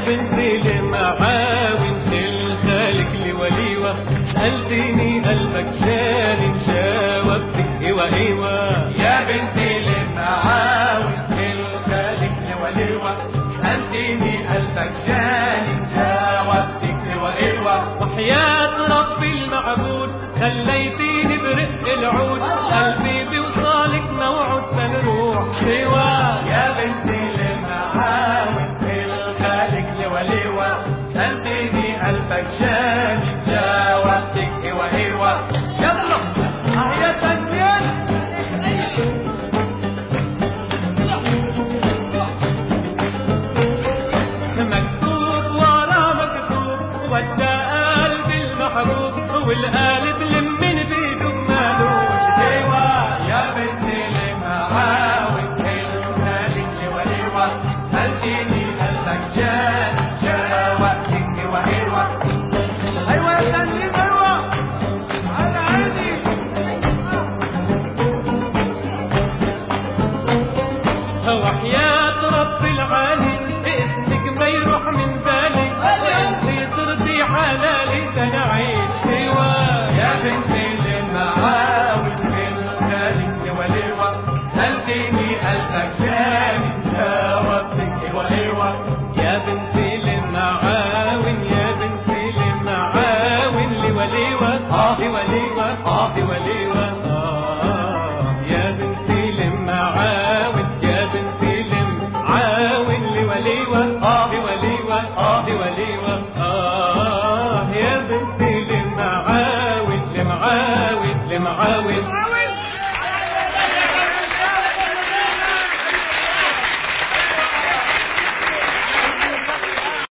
بنت المعاون خلخالك لوليوة سألتني قلبك شال جاوبتك ايوه ايوه يا بنتي للمعاون خلخالك لوليوة سألتني قلبك جاني جاوبتك ايوه ايوه وحياة ربي المعبود خليتيني برق العود قلبي بوصالك موعود سنروح سوا